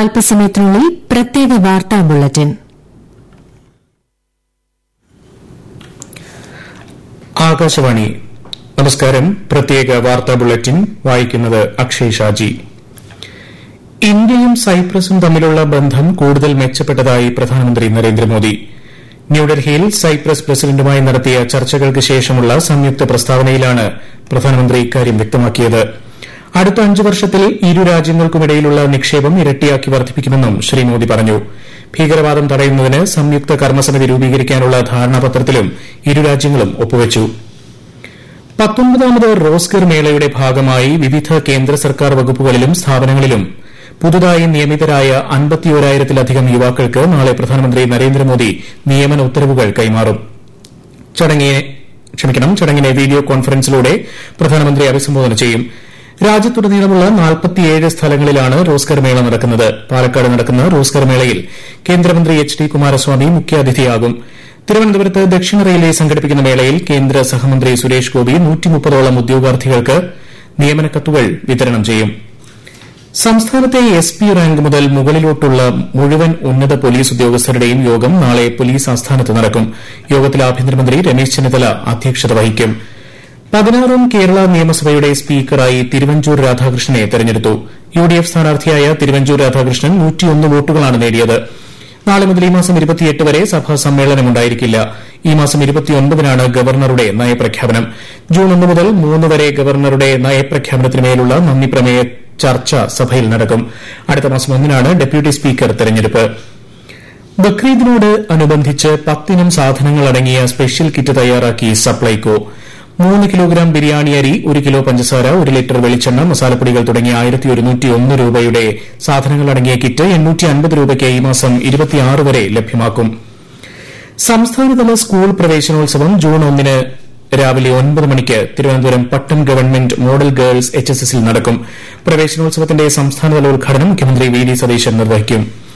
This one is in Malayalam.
അല്പസമയത്തിനുള്ളിൽ പ്രത്യേക വാർത്താ ബുള്ളറ്റിൻ ആകാശവാണി നമസ്കാരം പ്രത്യേക വാർത്താ ബുള്ളറ്റിൻ വായിക്കുന്നത് അക്ഷയ് ഷാജി ഇന്ത്യയും സൈപ്രസും തമ്മിലുള്ള ബന്ധം കൂടുതൽ മെച്ചപ്പെട്ടതായി പ്രധാനമന്ത്രി നരേന്ദ്രമോദി ന്യൂഡൽഹിയിൽ സൈപ്രസ് പ്രസിഡന്റുമായി നടത്തിയ ചർച്ചകൾക്ക് ശേഷമുള്ള സംയുക്ത പ്രസ്താവനയിലാണ് പ്രധാനമന്ത്രി ഇക്കാര്യം വ്യക്തമാക്കിയത് അടുത്ത അഞ്ച് വർഷത്തിൽ ഇരു രാജ്യങ്ങൾക്കുമിടയിലുള്ള നിക്ഷേപം ഇരട്ടിയാക്കി വർദ്ധിപ്പിക്കുമെന്നും ശ്രീ മോദി പറഞ്ഞു ഭീകരവാദം തടയുന്നതിന് സംയുക്ത കർമ്മസമിതി രൂപീകരിക്കാനുള്ള ധാരണാപത്രത്തിലും ഇരു രാജ്യങ്ങളും ഒപ്പുവച്ചു പത്തൊമ്പതാമത് റോസ്ഗർ മേളയുടെ ഭാഗമായി വിവിധ കേന്ദ്ര സർക്കാർ വകുപ്പുകളിലും സ്ഥാപനങ്ങളിലും പുതുതായി നിയമിതരായ അൻപത്തിയോരായിരത്തിലധികം യുവാക്കൾക്ക് നാളെ പ്രധാനമന്ത്രി നരേന്ദ്രമോദി നിയമന ഉത്തരവുകൾ കൈമാറും ചടങ്ങിനെ വീഡിയോ കോൺഫറൻസിലൂടെ പ്രധാനമന്ത്രി അഭിസംബോധന ചെയ്യും രാജ്യത്തുടനീളമുള്ള നാൽപ്പത്തിയേഴ് സ്ഥലങ്ങളിലാണ് റോസ്ഗർ മേള നടക്കുന്നത് പാലക്കാട് നടക്കുന്ന റോസ്ഗർ മേളയിൽ കേന്ദ്രമന്ത്രി എച്ച് ഡി കുമാരസ്വാമി മുഖ്യാതിഥിയാകും തിരുവനന്തപുരത്ത് ദക്ഷിണ റെയിൽവേ സംഘടിപ്പിക്കുന്ന മേളയിൽ കേന്ദ്ര സഹമന്ത്രി സുരേഷ് ഗോപി നൂറ്റിമുപ്പതോളം ഉദ്യോഗാർത്ഥികൾക്ക് നിയമന കത്തുകൾ വിതരണം ചെയ്യും സംസ്ഥാനത്തെ എസ് പി റാങ്ക് മുതൽ മുകളിലോട്ടുള്ള മുഴുവൻ ഉന്നത പോലീസ് ഉദ്യോഗസ്ഥരുടെയും യോഗം നാളെ പോലീസ് ആസ്ഥാനത്ത് നടക്കും യോഗത്തിൽ ആഭ്യന്തരമന്ത്രി രമേശ് ചെന്നിത്തല അധ്യക്ഷത വഹിക്കും പതിനാറാം കേരള നിയമസഭയുടെ സ്പീക്കറായി തിരുവഞ്ചൂർ രാധാകൃഷ്ണനെ തെരഞ്ഞെടുത്തു യു ഡി എഫ് സ്ഥാനാർത്ഥിയായ തിരുവഞ്ചൂർ രാധാകൃഷ്ണൻ നൂറ്റിയൊന്ന് വോട്ടുകളാണ് നേടിയത് നാളെ മുതൽ ഈ മാസം ഇരുപത്തിയെട്ട് വരെ സഭാ സമ്മേളനമുണ്ടായിരിക്കില്ല ഈ മാസം ഇരുപത്തിയൊൻപതിനാണ് ഗവർണറുടെ നയപ്രഖ്യാപനം ജൂൺ ഒന്ന് മുതൽ മൂന്ന് വരെ ഗവർണറുടെ നയപ്രഖ്യാപനത്തിന്മേലുള്ള നന്ദിപ്രമേയ ചർച്ച സഭയിൽ നടക്കും അടുത്ത മാസം ഒന്നിനാണ് ഡെപ്യൂട്ടി സ്പീക്കർ തെരഞ്ഞെടുപ്പ് ബക്രീദിനോട് അനുബന്ധിച്ച് പത്തിനം സാധനങ്ങൾ അടങ്ങിയ സ്പെഷ്യൽ കിറ്റ് തയ്യാറാക്കി സപ്ലൈകോ മൂന്ന് കിലോഗ്രാം ബിരിയാണി അരി ഒരു കിലോ പഞ്ചസാര ഒരു ലിറ്റർ വെളിച്ചെണ്ണ മസാലപ്പൊടികൾ തുടങ്ങിയ ആയിരത്തി ഒരുന്നൂറ്റി ഒന്ന് രൂപയുടെ സാധനങ്ങൾ അടങ്ങിയ കിറ്റ് എണ്ണൂറ്റി അൻപത് രൂപയ്ക്ക് ഈ മാസം ഇരുപത്തിയാറ് വരെ ലഭ്യമാക്കും സംസ്ഥാനതല സ്കൂൾ പ്രവേശനോത്സവം ജൂൺ ഒന്നിന് രാവിലെ ഒൻപത് മണിക്ക് Thiruvananthapuram Pattom government model girls H S എസിൽ നടക്കും പ്രവേശനോത്സവത്തിന്റെ സംസ്ഥാനതല ഉദ്ഘാടനം മുഖ്യമന്ത്രി വി ഡി സതീശൻ നിർവഹിക്കും